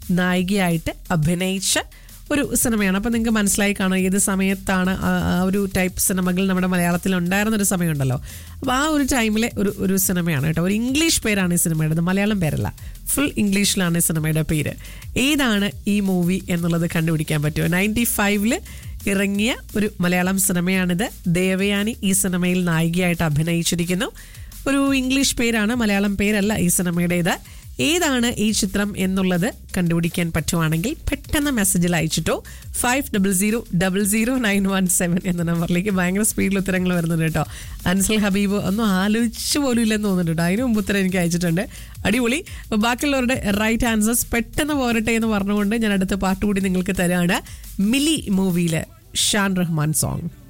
നായികയായിട്ട് അഭിനയിച്ച ഒരു സിനിമയാണ് അപ്പം നിങ്ങൾക്ക് മനസ്സിലായി കാണാം ഏത് സമയത്താണ് ആ ആ ഒരു ടൈപ്പ് സിനിമകൾ നമ്മുടെ മലയാളത്തിൽ ഉണ്ടായിരുന്ന ഒരു സമയമുണ്ടല്ലോ അപ്പോൾ ആ ഒരു ടൈമിലെ ഒരു ഒരു സിനിമയാണ് കേട്ടോ ഒരു ഇംഗ്ലീഷ് പേരാണ് ഈ സിനിമയുടെ ഇത് മലയാളം പേരല്ല ഫുൾ ഇംഗ്ലീഷിലാണ് ഈ സിനിമയുടെ പേര് ഏതാണ് ഈ മൂവി എന്നുള്ളത് കണ്ടുപിടിക്കാൻ പറ്റുമോ നയൻറ്റി ഫൈവില് ഇറങ്ങിയ ഒരു മലയാളം സിനിമയാണിത് ദേവയാനി ഈ സിനിമയിൽ നായികയായിട്ട് അഭിനയിച്ചിരിക്കുന്നു ഒരു ഇംഗ്ലീഷ് പേരാണ് മലയാളം പേരല്ല ഈ സിനിമയുടേത് ഏതാണ് ഈ ചിത്രം എന്നുള്ളത് കണ്ടുപിടിക്കാൻ പറ്റുവാണെങ്കിൽ പെട്ടെന്ന് മെസ്സേജിൽ അയച്ചിട്ടോ five double zero double zero nine one seven എന്ന നമ്പറിലേക്ക് ഭയങ്കര സ്പീഡിൽ ഉത്തരങ്ങൾ വരുന്നുണ്ട് കേട്ടോ അൻസൽ ഹബീബ് ഒന്നും ആലോചിച്ച് പോലും ഇല്ലെന്ന് തോന്നുന്നുണ്ട് കേട്ടോ അതിന് മുമ്പ് ഉത്തരം എനിക്ക് അയച്ചിട്ടുണ്ട് അടിപൊളി അപ്പോൾ ബാക്കിയുള്ളവരുടെ റൈറ്റ് ആൻസേഴ്സ് പെട്ടെന്ന് പോരട്ടെ എന്ന് പറഞ്ഞുകൊണ്ട് ഞാൻ അടുത്ത പാട്ട് കൂടി നിങ്ങൾക്ക് തരാണ് മിലി മൂവിയിലെ ഷാൻ റഹ്മാൻ സോങ്